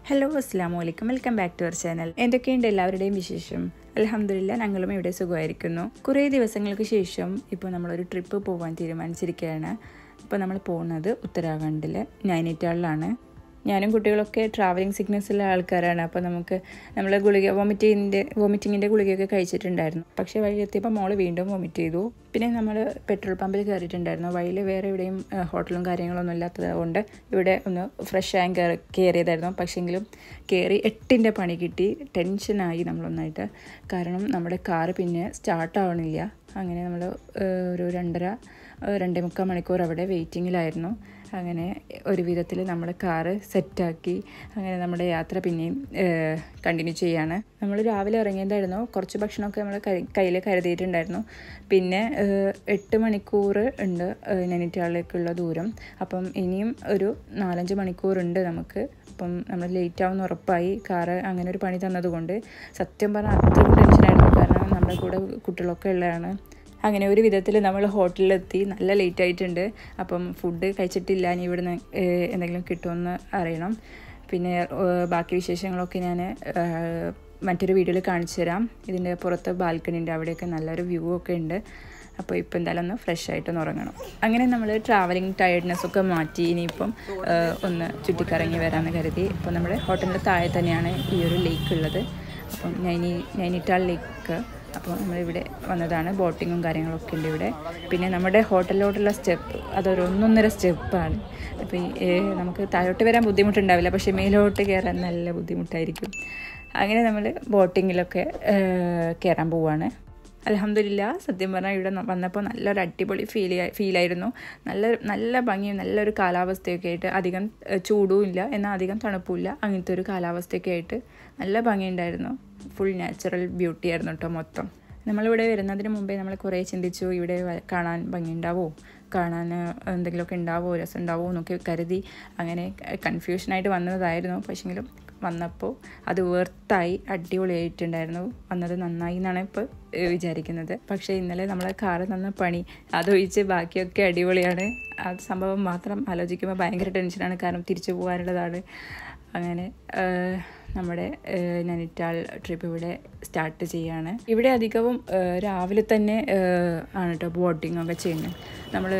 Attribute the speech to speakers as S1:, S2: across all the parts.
S1: hello അസ്സാം വലൈക്കും welcome back to our channel എന്തൊക്കെയുണ്ട് എല്ലാവരുടെയും വിശേഷം അലഹമില്ല ഞങ്ങളും ഇവിടെ സുഖമായിരിക്കുന്നു കുറേ ദിവസങ്ങൾക്ക് ശേഷം ഇപ്പോൾ നമ്മളൊരു ട്രിപ്പ് പോകാൻ തീരുമാനിച്ചിരിക്കുകയാണ് ഇപ്പോൾ നമ്മൾ പോകുന്നത് ഉത്തരാഖണ്ഡിൽ നൈനിറ്റാളിലാണ് ഞാനും കുട്ടികളൊക്കെ ട്രാവലിംഗ് സിക്നസ് ഉള്ള ആൾക്കാരാണ് അപ്പോൾ നമുക്ക് നമ്മൾ ഗുളിക വോമിറ്റിങ്ങിൻ്റെ വോമിറ്റിങ്ങിൻ്റെ ഗുളികയൊക്കെ കഴിച്ചിട്ടുണ്ടായിരുന്നു പക്ഷേ വഴി എത്തിയപ്പോൾ മോള് വീണ്ടും വോമിറ്റ് ചെയ്തു പിന്നെ നമ്മൾ പെട്രോൾ പമ്പിൽ കയറിയിട്ടുണ്ടായിരുന്നു വഴിയിൽ വേറെ എവിടെയും ഏഹ്, ഹോട്ടലും കാര്യങ്ങളൊന്നും ഇല്ലാത്തത് കൊണ്ട് ഇവിടെ ഒന്ന് ഫ്രഷ് ആയി കയറി കയറിയതായിരുന്നു പക്ഷേങ്കിലും കയറി എട്ടിൻ്റെ പണി കിട്ടി ടെൻഷനായി നമ്മളൊന്നായിട്ട് കാരണം നമ്മുടെ കാറ് പിന്നെ സ്റ്റാർട്ട് ആവണില്ല അങ്ങനെ നമ്മൾ ഒരു രണ്ടര ഏഹ്, രണ്ടേ മുക്കാൽ മണിക്കൂർ അവിടെ വെയിറ്റിങ്ങിലായിരുന്നു അങ്ങനെ ഒരു വിധത്തിൽ നമ്മൾ കാറ് സെറ്റാക്കി അങ്ങനെ നമ്മുടെ യാത്ര പിന്നെയും കണ്ടിന്യൂ ചെയ്യാണ് നമ്മൾ രാവിലെ ഇറങ്ങിയതായിരുന്നു കുറച്ച് ഭക്ഷണമൊക്കെ നമ്മൾ കയ്യിൽ കരുതിയിട്ടുണ്ടായിരുന്നു പിന്നെ ഏഹ്, എട്ട് മണിക്കൂർ ഉണ്ട് ഏഹ്, നൈനിറ്റാളിലേക്കുള്ള ദൂരം അപ്പം ഇനിയും ഒരു നാലഞ്ച് മണിക്കൂറുണ്ട് നമുക്ക് അപ്പം നമ്മൾ ലേറ്റ് ആവുമെന്ന് ഉറപ്പായി കാറ് അങ്ങനെ ഒരു പണി തന്നതുകൊണ്ട് സത്യം പറഞ്ഞാൽ അത്രയും ടെൻഷനായിരുന്നു കാരണം നമ്മുടെ കൂടെ കുട്ടികളൊക്കെ ഉള്ളതാണ് അങ്ങനെ ഒരു വിധത്തിൽ നമ്മൾ ഹോട്ടലിലെത്തി നല്ല ലേറ്റ് ആയിട്ടുണ്ട് അപ്പം ഫുഡ് കഴിച്ചിട്ടില്ല ഇനി ഇവിടുന്ന് ഏഹ്, എന്തെങ്കിലും കിട്ടുമെന്ന് അറിയണം പിന്നെ ഏഹ്, ബാക്കി വിശേഷങ്ങളൊക്കെ ഞാൻ ഏഹ്, മറ്റൊരു വീഡിയോയിൽ കാണിച്ചു തരാം ഇതിൻ്റെ പുറത്ത് ബാൽക്കണി ഉണ്ട് അവിടെയൊക്കെ നല്ലൊരു വ്യൂ ഒക്കെ ഉണ്ട് അപ്പോൾ ഇപ്പോൾ എന്തായാലും ഒന്ന് ഫ്രഷ് ആയിട്ടൊന്ന് ഉറങ്ങണം അങ്ങനെ നമ്മൾ ട്രാവലിംഗ് ടയർഡ്നെസ് ഒക്കെ മാറ്റി ഇനിയിപ്പം ഏഹ്, ഒന്ന് ചുറ്റിക്കറങ്ങി വരാമെന്ന് കരുതി അപ്പോൾ നമ്മുടെ ഹോട്ടലിൻ്റെ താഴെ തന്നെയാണ് ഈ ഒരു ലേക്ക് ഉള്ളത് അപ്പം നൈനി നൈനിറ്റാൾ ലേക്ക് അപ്പോൾ നമ്മളിവിടെ വന്നതാണ് ബോട്ടിങ്ങും കാര്യങ്ങളൊക്കെ ഉണ്ട് ഇവിടെ പിന്നെ നമ്മുടെ ഹോട്ടലിലോട്ടുള്ള സ്റ്റെപ്പ് അതൊരു ഒന്നൊന്നര സ്റ്റെപ്പാണ് അപ്പോൾ ഈ ഏഹ്, നമുക്ക് താഴോട്ട് വരാൻ ബുദ്ധിമുട്ടുണ്ടാവില്ല പക്ഷേ മേലോട്ട് കയറാൻ നല്ല ബുദ്ധിമുട്ടായിരിക്കും അങ്ങനെ നമ്മൾ ബോട്ടിങ്ങിലൊക്കെ ഏഹ്, കയറാൻ പോവാണ് അലഹമില്ല സത്യം പറഞ്ഞാൽ ഇവിടെ ന- വന്നപ്പോൾ നല്ലൊരു അടിപൊളി ഫീൽ ഫീലായിരുന്നു നല്ല നല്ല ഭംഗിയും നല്ലൊരു കാലാവസ്ഥയൊക്കെ ആയിട്ട് അധികം ഏഹ്, ചൂടും ഇല്ല എന്നാൽ അധികം തണുപ്പും ഇല്ല അങ്ങനത്തെ ഒരു കാലാവസ്ഥയൊക്കെ ആയിട്ട് നല്ല ഭംഗിയുണ്ടായിരുന്നു ഫുൾ നാച്ചുറൽ ബ്യൂട്ടി ആയിരുന്നു കേട്ടോ മൊത്തം നമ്മളിവിടെ വരുന്നതിന് മുമ്പേ നമ്മൾ കുറേ ചിന്തിച്ചു ഇവിടെ വ- കാണാൻ ഭംഗിയുണ്ടാവോ കാണാൻ എന്തെങ്കിലുമൊക്കെ ഉണ്ടാവോ രസം ഉണ്ടാവോ എന്നൊക്കെ കരുതി അങ്ങനെ കൺഫ്യൂഷനായിട്ട് വന്നതായിരുന്നു പക്ഷെങ്കിലും വന്നപ്പോൾ അത് വേർത്തായി അടിപൊളിയായിട്ടുണ്ടായിരുന്നു വന്നത് നന്നായി എന്നാണ് ഇപ്പോൾ വിചാരിക്കുന്നത് പക്ഷേ ഇന്നലെ നമ്മളെ കാറ് തന്ന പണി അതൊഴിച്ച് ബാക്കിയൊക്കെ അടിപൊളിയാണ് ആ സംഭവം മാത്രം ആലോചിക്കുമ്പോൾ ഭയങ്കര ടെൻഷനാണ് കാരണം തിരിച്ചു പോകാനുള്ളതാണ് അങ്ങനെ ഏഹ്, നമ്മുടെ ഏഹ്, നൈനിറ്റാൾ ട്രിപ്പ് ഇവിടെ സ്റ്റാർട്ട് ചെയ്യാണ് ഇവിടെ അധികവും ഏഹ്, രാവിലെ തന്നെ ഏഹ്, ആണ് കേട്ടോ ബോട്ടിംഗ് ഒക്കെ ചെയ്യുന്നത് നമ്മൾ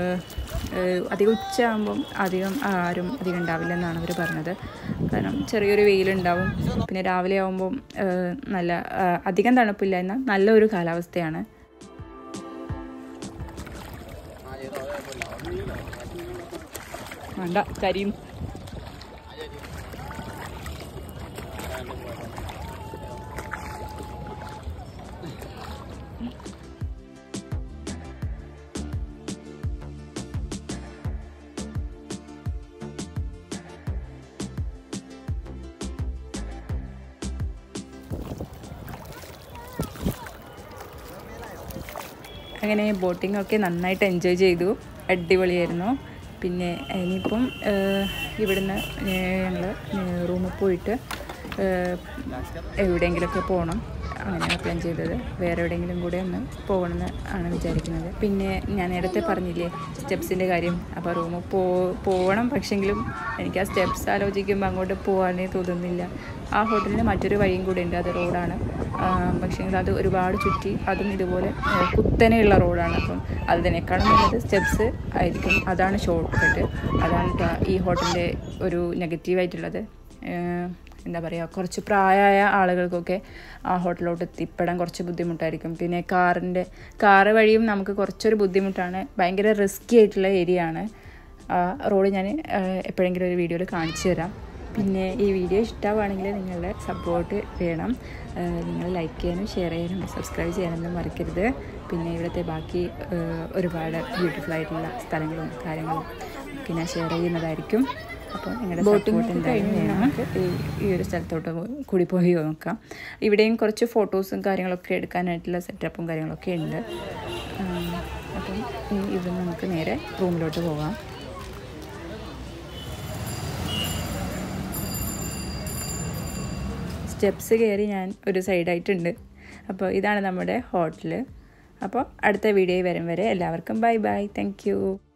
S1: അധികം ഉച്ചയാകുമ്പം അധികം ആരും അധികം ഉണ്ടാവില്ല എന്നാണ് അവർ പറഞ്ഞത് കാരണം ചെറിയൊരു വെയിലുണ്ടാവും പിന്നെ രാവിലെ ആകുമ്പം ഏഹ്, നല്ല ഏഹ്, അധികം തണുപ്പില്ല എന്നാൽ നല്ലൊരു കാലാവസ്ഥയാണ് വേണ്ട കരിയും അങ്ങനെ ബോട്ടിംഗ് ഒക്കെ നന്നായിട്ട് എൻജോയ് ചെയ്തു അടിപൊളിയായിരുന്നു പിന്നെ ഇനിയിപ്പം ഏഹ്, ഇവിടുന്ന് ഞങ്ങൾ റൂമിൽ പോയിട്ട് ഏഹ്, എവിടെയെങ്കിലുമൊക്കെ പോകണം അങ്ങനെയാണ് പ്ലാൻ ചെയ്തത് വേറെ എവിടെയെങ്കിലും കൂടെ ഒന്ന് പോകണമെന്ന് ആണ് വിചാരിക്കുന്നത് പിന്നെ ഞാൻ നേരത്തെ പറഞ്ഞില്ലേ സ്റ്റെപ്സിൻ്റെ കാര്യം അപ്പോൾ റൂമിൽ പോ പോകണം പക്ഷെങ്കിലും എനിക്ക് ആ സ്റ്റെപ്സ് ആലോചിക്കുമ്പോൾ അങ്ങോട്ട് പോകാനേ തോന്നുന്നില്ല ആ ഹോട്ടലിന് മറ്റൊരു വഴിയും കൂടെ ഉണ്ട് അത് റോഡാണ് പക്ഷേ അത് ഒരുപാട് ചുറ്റി അതും ഇതുപോലെ ആ, കുത്തനെയുള്ള റോഡാണ് അപ്പം അതിനേക്കാളും നല്ലത് സ്റ്റെപ്സ് ആയിരിക്കും അതാണ് ഷോർട്ട് കട്ട് അതാണ് ട്ടോ ഈ ഹോട്ടലിൻ്റെ ഒരു നെഗറ്റീവായിട്ടുള്ളത് ഏഹ്, എന്താ പറയുക കുറച്ച് പ്രായമായ ആളുകൾക്കൊക്കെ ആ ഹോട്ടലിലോട്ട് എത്തിപ്പെടാൻ കുറച്ച് ബുദ്ധിമുട്ടായിരിക്കും പിന്നെ കാറിൻ്റെ കാറ് വഴിയും നമുക്ക് കുറച്ചൊരു ബുദ്ധിമുട്ടാണ് ഭയങ്കര റിസ്ക്കി ആയിട്ടുള്ള ഏരിയ ആണ് ആ റോഡ് ഞാൻ എപ്പോഴെങ്കിലും ഒരു വീഡിയോയിൽ കാണിച്ചു തരാം പിന്നെ ഈ വീഡിയോ ഇഷ്ടമാണെങ്കിൽ നിങ്ങളുടെ സപ്പോർട്ട് വേണം ഏഹ് നിങ്ങൾ ലൈക്ക് ചെയ്യാനും ഷെയർ ചെയ്യാനും സബ്സ്ക്രൈബ് ചെയ്യാനൊന്നും മറക്കരുത് പിന്നെ ഇവിടുത്തെ ബാക്കി ഏഹ് ഒരുപാട് ബ്യൂട്ടിഫുൾ ആയിട്ടുള്ള സ്ഥലങ്ങളും കാര്യങ്ങളും ഒക്കെ ഞാൻ ഷെയർ ചെയ്യുന്നതായിരിക്കും അപ്പോൾ നിങ്ങളുടെ ബോട്ടിംഗ് എന്തായാലും വേണം നമുക്ക് ഈ- ഈ ഒരു സ്ഥലത്തോട്ട് പോ- കൂടി പോയി നോക്കാം ഇവിടെയും കുറച്ച് ഫോട്ടോസും കാര്യങ്ങളൊക്കെ എടുക്കാനായിട്ടുള്ള സെറ്റപ്പും കാര്യങ്ങളൊക്കെ ഉണ്ട് ഉം, അപ്പം ഈ- ഇവിടെ നമുക്ക് നേരെ റൂമിലോട്ട് പോകാം സ്റ്റെപ്സ് കയറി ഞാൻ ഒരു സൈഡായിട്ടുണ്ട് അപ്പോൾ ഇതാണ് നമ്മുടെ ഹോട്ടൽ അപ്പോൾ അടുത്ത വീഡിയോ വരും വരെ എല്ലാവർക്കും ബൈ ബൈ താങ്ക് യു